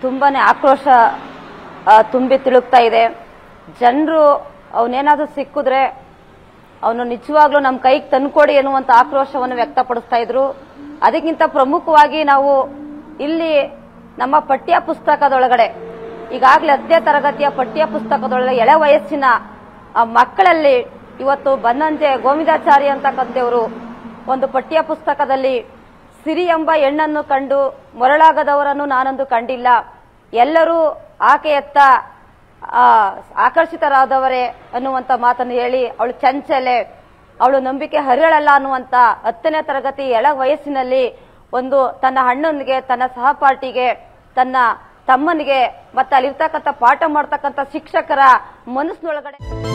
ತುಂಬಾನೇ ಆಕ್ರೋಶ ಆ, ತುಂಬಿ ತಿಳುಕ್ತಾ ಇದೆ ಜನರು ಅವನೇನಾದ್ರೂ ಸಿಕ್ಕಿದ್ರೆ ಅವನು ನಿಜವಾಗ್ಲೂ ನಮ್ಮ ಕೈಗೆ ತಂದ್ಕೊಡಿ ಎನ್ನುವಂತ ಆಕ್ರೋಶವನ್ನು ವ್ಯಕ್ತಪಡಿಸ್ತಾ ಇದ್ರು ಅದಕ್ಕಿಂತ ಪ್ರಮುಖವಾಗಿ ನಾವು ಇಲ್ಲಿ ನಮ್ಮ ಪಠ್ಯ ಪುಸ್ತಕದೊಳಗಡೆ ಈಗಾಗಲೇ ಹತ್ತನೇ ತರಗತಿಯ ಪಠ್ಯ ಪುಸ್ತಕದೊಳಗೆ ಎಳೆ ವಯಸ್ಸಿನ ಆ ಮಕ್ಕಳಲ್ಲಿ ಇವತ್ತು ಬನ್ನಂಜೆ ಗೋವಿಂದಾಚಾರಿ ಅಂತಕ್ಕಂಥವ್ರು ಒಂದು ಪಠ್ಯ ಪುಸ್ತಕದಲ್ಲಿ ಸಿರಿ ಎಂಬ ಹೆಣ್ಣನ್ನು ಕಂಡು ಮರಳಾಗದವರನ್ನು ನಾನೊಂದು ಕಂಡಿಲ್ಲ ಎಲ್ಲರೂ ಆಕೆಯತ್ತ ಆ, ಆಕರ್ಷಿತರಾದವರೇ ಅನ್ನುವಂತ ಮಾತನ್ನು ಹೇಳಿ ಅವಳು ಚಂಚಲೆ ಅವಳು ನಂಬಿಕೆ ಹರಿಗಳಲ್ಲ ಅನ್ನುವಂತ ಹತ್ತನೇ ತರಗತಿ ಎಳ ವಯಸ್ಸಿನಲ್ಲಿ ಒಂದು ತನ್ನ ಅಣ್ಣನಿಗೆ ತನ್ನ ಸಹಪಾಠಿಗೆ ತನ್ನ ತಮ್ಮನಿಗೆ ಮತ್ತೆ ಅಲ್ಲಿರ್ತಕ್ಕಂಥ ಪಾಠ ಮಾಡ್ತಕ್ಕಂಥ ಶಿಕ್ಷಕರ ಮನಸ್ಸಿನೊಳಗಡೆ